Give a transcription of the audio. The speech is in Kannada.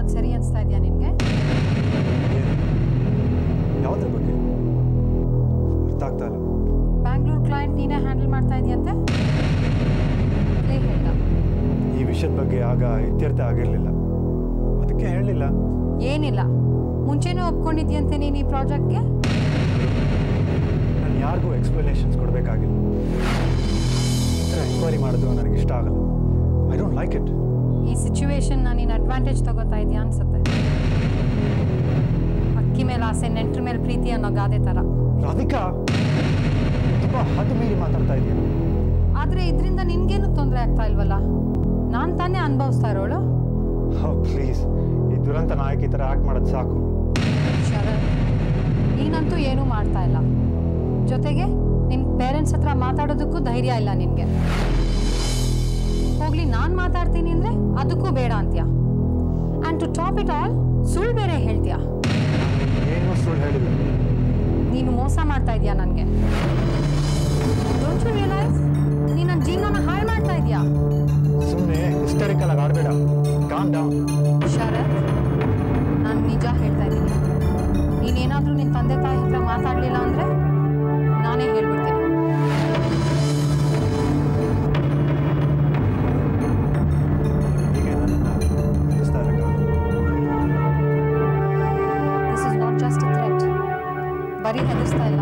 ಮಾಡೋದು ಸರಿ ಅನಿಸ್ತಾ ಇದೆಯಾ ನಿನಗೆ ಯಾವುದ್ರ ಬಗ್ಗೆ ಅರ್ಥ ಆಗ್ತಾ ಇಲ್ಲ ಬ್ಯಾಂಗ್ಳೂರ್ ಕ್ಲೈಂಟ್ ನೀನೇ ಹ್ಯಾಂಡಲ್ ಮಾಡ್ತಾ ಇದೆಯಂತೆ ಲೇ ಹೇಳ್ದ ಈ ವಿಷಯದ ಬಗ್ಗೆ ಆಗ ಇತ್ಯರ್ಥ ಆಗಿರಲಿಲ್ಲ ಅದಕ್ಕೆ ಹೇಳಲಿಲ್ಲ ಏನಿಲ್ಲ ಮುಂಚೆನೂ ಒಪ್ಕೊಂಡಿದ್ಯಂತೆ ನೀನು ಈ ಪ್ರಾಜೆಕ್ಟ್ಗೆ ನಾನು ಯಾರಿಗೂ ಎಕ್ಸ್ಪ್ಲನೇಷನ್ಸ್ ಕೊಡಬೇಕಾಗಿಲ್ಲ ಎಂಕ್ವೈರಿ ಮಾಡೋದು ನನಗೆ ಇಷ್ಟ ಆಗಲ್ಲ ಐ ಡೋಂಟ್ ಲೈಕ್ ಇಟ್ ಈ ಸಿಚುವೇಶನ್ನ ನೀನು ಅಡ್ವಾಂಟೇಜ್ ತಗೋತಾ ಇದೆಯಾ ಅನ್ಸುತ್ತೆ ಅಕ್ಕಿ ಮೇಲೆ ಆಸೆ ನೆಂಟ್ರ ಮೇಲೆ ಪ್ರೀತಿ ಅನ್ನೋ ಗಾದೆ ಥರ ರಾಧಿಕಾ ತುಂಬ ಹದ್ದು ಮೀರಿ ಮಾತಾಡ್ತಾ ಇದೀಯ ಆದರೆ ಇದರಿಂದ ನಿನ್ಗೇನು ತೊಂದರೆ ಆಗ್ತಾ ಇಲ್ವಲ್ಲ ನಾನು ತಾನೇ ಅನುಭವಿಸ್ತಾ ಇರೋಳು ಪ್ಲೀಸ್ ಈ ದುರಂತ ನಾಯಕಿ ಥರ ಆ್ಯಕ್ಟ್ ಮಾಡೋದು ಸಾಕು ಶರತ್ ನೀನಂತೂ ಏನೂ ಮಾಡ್ತಾ ಇಲ್ಲ ಜೊತೆಗೆ ನಿಮ್ಮ ಪೇರೆಂಟ್ಸ್ ಹತ್ರ ಮಾತಾಡೋದಕ್ಕೂ ಧೈರ್ಯ ಇಲ್ಲ ನಿನಗೆ ಹೋಗ್ಲಿ ನಾನು ಮಾತಾಡ್ತೀನಿ ಅಂದರೆ ಅದಕ್ಕೂ ಬೇಡ ಅಂತ್ಯ and to top it all ಸುಳ್ಳು ಬೇರೆ ಹೇಳ್ತೀಯಾ ಏನೂ ಸುಳ್ಳು ಹೇಳಿಲ್ಲ ನೀನು ಮೋಸ ಮಾಡ್ತಾ ಇದೀಯಾ ನನಗೆ ಡೋಂಟ್ ಯು ರಿಯಲೈಸ್ ನೀನು ನನ್ನ ಜೀವನನ ಹಾಳು ಮಾಡ್ತಾ ಇದೀಯಾ ಸುಮ್ಮನೆ ಹಿಸ್ಟರಿಕಲ್ ಆಗಿ ಆಡಬೇಡ ಕಾಮ್ ಡೌನ್ ಶರತ್ ನಾನು ನಿಜ ಹೇಳ್ತಾ ಇದ್ದೀನಿ ನೀನೇನಾದರೂ ನಿನ್ನ ತಂದೆ ತಾಯಿ ಹತ್ರ ಮಾತಾಡಲಿಲ್ಲ ಅಂದರೆ ನಾನೇ ಹೇಳ್ಬಿಡ್ತೀನಿ ಹೀಗೆ ನನ್ನನ್ನು ಹೆದರಿಸ್ತಾ ಇರೋಕ್ಕಾಗಲ್ಲ this is not just a threat ಬರೀ ಹೆದರ್ಸ್ತಾ ಇಲ್ಲ